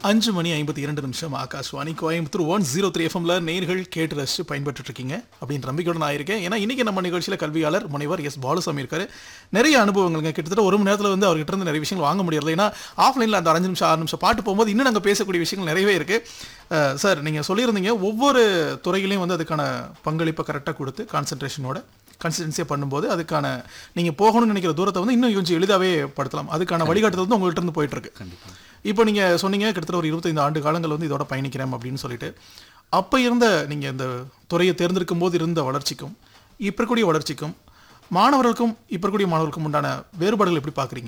அஞ்சு மணி ஐம்பத்தி இரண்டு நிமிஷம் Akashvani Coimbatore one zero three எஃப்எம்ல நேர்கள் கேட்டு ரசிச்சு பயன்பட்டு இருக்கீங்க அப்படின்ற நம்பிக்கையோட நான் இருக்கேன் ஏன்னா இன்னைக்கு நம்ம நிகழ்ச்சியில் கல்வியாளர் முனைவர் எஸ் பாலுசாமி இருக்காரு நிறைய அனுபவங்கள்ங்க கிட்டத்தட்ட ஒரு மணி நேரத்தில் வந்து அவர்கிட்ட இருந்து நிறைய விஷயங்கள் வாங்க முடியல ஏன்னா ஆஃப்லைனில் அந்த அஞ்சு நிமிஷம் ஆறு நிமிஷம் பாட்டு போகும்போது இன்னும் நாங்கள் பேசக்கூடிய விஷயங்கள் நிறையவே இருக்கு அஹ், சார் நீங்கள் சொல்லியிருந்தீங்க ஒவ்வொரு துறையிலையும் வந்து அதுக்கான பங்களிப்பை கரெக்டாக கொடுத்து கான்சன்ட்ரேஷனோட கன்சிஸ்டன்சியாக பண்ணும்போது அதுக்கான நீங்கள் போகணும்னு நினைக்கிற தூரத்தை வந்து இன்னும் கொஞ்சம் எளிதாகவே படுத்தலாம் அதுக்கான வழிகாட்டுதல் வந்து உங்கள்கிட்ட இருந்து போயிட்டு இருக்கு இப்போ நீங்கள் சொன்னீங்க கிட்டத்தட்ட ஒரு இருபத்தைந்து ஆண்டு காலங்கள் வந்து இதோட பயணிக்கிறேன் அப்படின்னு சொல்லிட்டு அப்போ இருந்த நீங்கள் இந்த துறையை தேர்ந்தெடுக்கும் போது இருந்த வளர்ச்சிக்கும் இப்போ இருக்கக்கூடிய வளர்ச்சிக்கும் மாணவர்களுக்கும் இப்போ இருக்கக்கூடிய மாணவர்களுக்கும் உண்டான வேறுபாடுகள் எப்படி பார்க்குறீங்க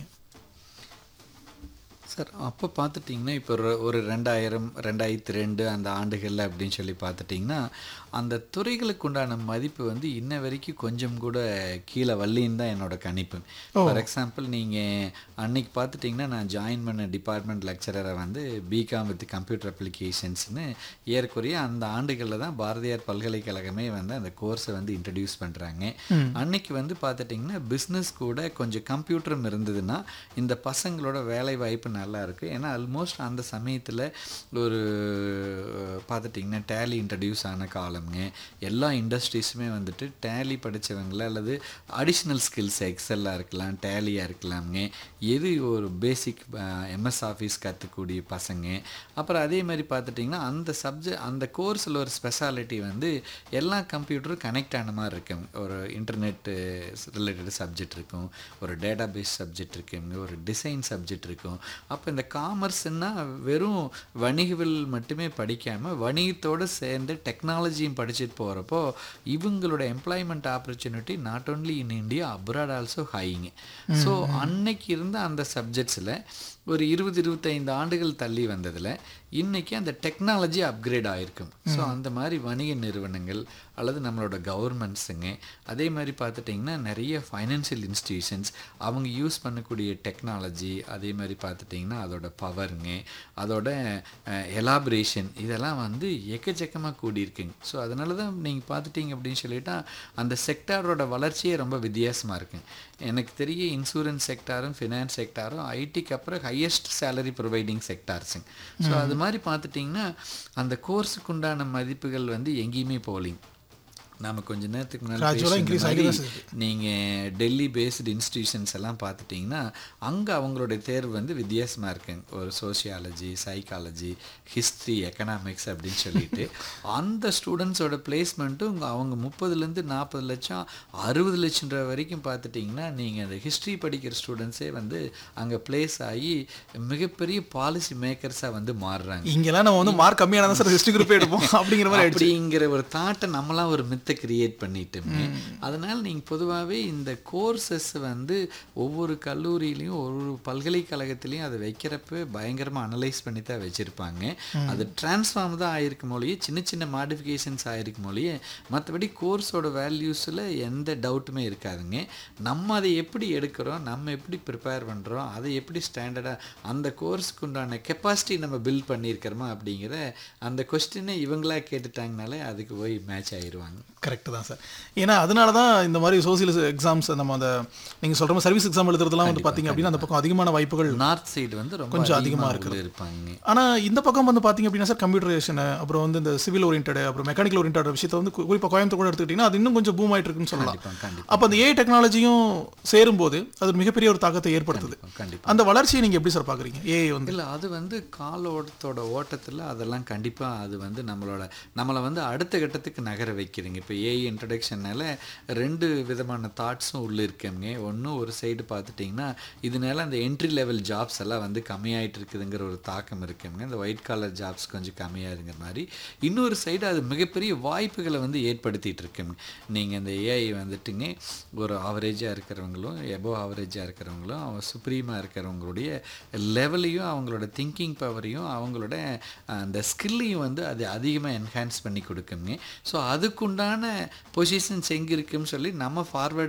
சார் அப்போ பார்த்துட்டிங்கன்னா இப்போ ஒரு ஒரு ரெண்டாயிரம் ரெண்டாயிரத்தி ரெண்டு அந்த ஆண்டுகளில் அப்படின்னு சொல்லி பார்த்துட்டிங்கன்னா அந்த துறைகளுக்கு உண்டான மதிப்பு வந்து இன்ன வரைக்கும் கொஞ்சம் கூட கீழே வரலின்னு தான் என்னோட கணிப்பு ஃபார் எக்ஸாம்பிள் நீங்கள் அன்னைக்கு பார்த்துட்டிங்கன்னா நான் ஜாயின் பண்ண டிபார்ட்மெண்ட் லெக்சரரை வந்து பிகாம் வித் கம்ப்யூட்டர் அப்ளிகேஷன்ஸ்னு ஏறக்குறைய அந்த ஆண்டுகளில் தான் பாரதியார் பல்கலைக்கழகமே வந்து அந்த கோர்ஸை வந்து இன்ட்ரடியூஸ் பண்ணுறாங்க அன்னைக்கு வந்து பார்த்துட்டிங்கன்னா பிஸ்னஸ் கூட கொஞ்சம் கம்ப்யூட்டரும் இருந்ததுன்னா இந்த பசங்களோட வேலை வாய்ப்பு நல்லா இருக்குது ஏன்னா ஆல்மோஸ்ட் அந்த சமயத்தில் ஒரு பார்த்துட்டிங்கன்னா டேலி இன்ட்ரடியூஸ் ஆன காலம்ங்க எல்லா இண்டஸ்ட்ரீஸுமே வந்துட்டு டேலி படித்தவங்கள அல்லது அடிஷ்னல் ஸ்கில்ஸ் எக்ஸல்லாக இருக்கலாம் டேலியாக இருக்கலாம்ங்க எது ஒரு பேசிக் எம்எஸ் ஆஃபீஸ் கற்றுக்கூடிய பசங்க அப்புறம் அதே மாதிரி பார்த்துட்டிங்கன்னா அந்த சப்ஜெக்ட் அந்த கோர்ஸில் ஒரு ஸ்பெஷாலிட்டி வந்து எல்லா கம்ப்யூட்டரும் கனெக்ட் ஆன மாதிரி இருக்கும் ஒரு இன்டர்நெட் ரிலேட்டட் சப்ஜெக்ட் இருக்கும் ஒரு டேட்டா பேஸ் சப்ஜெக்ட் இருக்குங்க ஒரு டிசைன் சப்ஜெக்ட் இருக்கும் அப்போ இந்த காமர்ஸ்னா வெறும் வணிகவில் மட்டுமே படிக்காமல் வணிகத்தோடு சேர்ந்து டெக்னாலஜியும் படிச்சுட்டு போகிறப்போ இவங்களோட employment opportunity not only in India abroad also ஹைங்க ஸோ அன்னைக்கு இருந்த அந்த சப்ஜெக்ட்ஸில் ஒரு இருபது இருபத்தைந்து ஆண்டுகள் தள்ளி வந்ததில் இன்னைக்கு அந்த டெக்னாலஜி அப்கிரேட் ஆயிருக்கும் ஸோ அந்த மாதிரி வணிக நிறுவனங்கள் அல்லது நம்மளோட கவர்மெண்ட்ஸுங்க அதே மாதிரி பார்த்துட்டிங்கன்னா நிறைய ஃபைனான்சியல் இன்ஸ்டிடியூஷன்ஸ் அவங்க யூஸ் பண்ணக்கூடிய டெக்னாலஜி அதே மாதிரி பார்த்துட்டிங்கன்னா அதோட பவருங்க அதோட எலாபரேஷன் இதெல்லாம் வந்து எக்கச்சக்கமாக கூடியிருக்குங்க ஸோ அதனால தான் நீங்கள் பார்த்துட்டிங்க அப்படின்னு சொல்லிட்டா அந்த செக்டாரோட வளர்ச்சியே ரொம்ப வித்தியாசமாக இருக்குங்க எனக்கு தெரிய இன்சூரன்ஸ் செக்டாரும் ஃபினான்ஸ் செக்டாரும் ஐடிக்கு அப்புறம் ஹையஸ்ட் சேலரி ப்ரொவைடிங் செக்டார்ஸுங்க ஸோ அது மாதிரி பார்த்துட்டிங்கன்னா அந்த கோர்ஸுக்கு உண்டான மதிப்புகள் வந்து எங்கேயுமே போகலிங்க நாம கொஞ்ச நேரத்துக்கு Gradual-ஆ increase முன்னாடி ஆகிதான் செய்யுது. நீங்கள் டெல்லி பேஸ்டு இன்ஸ்டிடியூஷன்ஸ் எல்லாம் பார்த்துட்டிங்கன்னா அங்கே அவங்களுடைய தேர்வு வந்து வித்தியாசமாக இருக்குங்க ஒரு சோஷியாலஜி சைக்காலஜி ஹிஸ்ட்ரி எக்கனாமிக்ஸ் அப்படின்னு சொல்லிட்டு அந்த ஸ்டூடெண்ட்ஸோட பிளேஸ்மெண்ட்டும் அவங்க முப்பதுலேருந்து நாற்பது லட்சம் அறுபது லட்சம் ரூபா வரைக்கும் பார்த்துட்டிங்கன்னா நீங்கள் அந்த ஹிஸ்ட்ரி படிக்கிற ஸ்டூடெண்ட்ஸே வந்து அங்கே பிளேஸ் ஆகி மிகப்பெரிய பாலிசி மேக்கர்ஸாக வந்து மாறுறாங்க இங்கெல்லாம் நம்ம வந்து மார்க் கம்மியான தான் சார் ஹிஸ்ட்ரி குரூப் எடுப்போம் அப்படிங்கிற மாதிரி ஆயிடுச்சு அப்படிங்கிற ஒரு தாட்டை நம்மளாம் ஒரு மித்தை கிரியேட் பண்ணிட்டோமே அதனால நீங்க பொதுவாகவே இந்த கோர்சஸ் வந்து ஒவ்வொரு கல்லூரியிலையும் ஒரு பல்கலைக்கழகத்திலையும் அதை வைக்கிறப்ப பயங்கரமா அனலைஸ் பண்ணி தான் வச்சிருப்பாங்க அது டிரான்ஸ்ஃபார்ம் தான் ஆயிருக்கும் மொழியே சின்ன சின்ன மாடிஃபிகேஷன்ஸ் ஆயிருக்கும் மொழியே மற்றபடி கோர்ஸோட வேல்யூஸில் எந்த டவுட்டுமே இருக்காதுங்க நம்ம அதை எப்படி எடுக்கிறோம் நம்ம எப்படி ப்ரிப்பேர் பண்ணுறோம் அதை எப்படி ஸ்டாண்டர்டாக அந்த கோர்ஸுக்கு உண்டான கெப்பாசிட்டி நம்ம பில்ட் பண்ணியிருக்கிறோமா அப்படிங்கிற அந்த கொஸ்டினை இவங்களா கேட்டுட்டாங்கனாலே அதுக்கு போய் மேட்ச் ஆயிடுவாங்க கரெக்ட் தான் சார் ஏன்னா அதனால தான் இந்த மாதிரி சோசியல் எக்ஸாம்ஸ் நம்ம அந்த நீங்கள் சொல்கிற மாதிரி சர்வீஸ் எக்ஸாம் எழுதுறதுலாம் வந்து பார்த்தீங்க அப்படின்னா அந்த பக்கம் அதிகமான வாய்ப்புகள் நார்த் சைடு வந்து ரொம்ப கொஞ்சம் அதிகமா அதிகமாக இருக்குது. இருப்பாங்க ஆனால் இந்த பக்கம் வந்து பார்த்தீங்க அப்படின்னா சார் கம்ப்யூட்டரேஷன் அப்புறம் வந்து இந்த சிவில் ஓரியன்ட் அப்புறம் மெக்கானிக்கல் ஓரியன்ட் விஷயத்தை வந்து குறிப்பாக கோயம்புத்தூர் கூட எடுத்துக்கிட்டிங்கன்னா அது இன்னும் கொஞ்சம் பூம் ஆயிட்டு இருக்குன்னு சொல்லலாம் கண்டிப்பா கண்டிப்பா அப்போ அந்த ஏஐ டெக்னாலஜியும் சேரும்போது அது ஒரு மிகப்பெரிய ஒரு தாக்கத்தை ஏற்படுத்துது கண்டிப்பா அந்த வளர்ச்சியை நீங்கள் எப்படி சார் பார்க்குறீங்க ஏஐ வந்து இல்லை அது வந்து காலோட்டத்தோட ஓட்டத்தில் அதெல்லாம் கண்டிப்பாக அது வந்து நம்மளோட நம்மளை வந்து அடுத்த கட்டத்துக்கு நகர வைக்கிறீங்க இப்போ ஏஐ இன்ட்ரடக்ஷனால ரெண்டு விதமான தாட்ஸும் உள்ளே இருக்குங்க ஒன்று ஒரு சைடு பார்த்துட்டிங்கன்னா இதனால அந்த என்ட்ரி லெவல் ஜாப்ஸ் எல்லாம் வந்து கம்மியாயிட்டு இருக்குதுங்கிற ஒரு தாக்கம் இருக்குங்க இந்த ஒயிட் காலர் ஜாப்ஸ் கொஞ்சம் கம்மியாகுங்கிற மாதிரி இன்னொரு சைடு அது மிகப்பெரிய வாய்ப்புகளை வந்து ஏற்படுத்திட்டு இருக்குங்க நீங்கள் இந்த ஏஐ வந்துட்டுங்க ஒரு ஆவரேஜாக இருக்கிறவங்களும் எபோ ஆவரேஜாக இருக்கிறவங்களும் அவங்க சுப்ரீமாக இருக்கிறவங்களுடைய லெவலையும் அவங்களோட திங்கிங் பவரையும் அவங்களோட அஹ், அந்த ஸ்கில்லையும் வந்து அது அதிகமாக என்ஹான்ஸ் பண்ணி கொடுக்குங்க ஸோ அதுக்குண்டான பொசிஷன்ஸ் எங்கே இருக்குன்னு சொல்லி நம்ம ஃபார்வர்ட்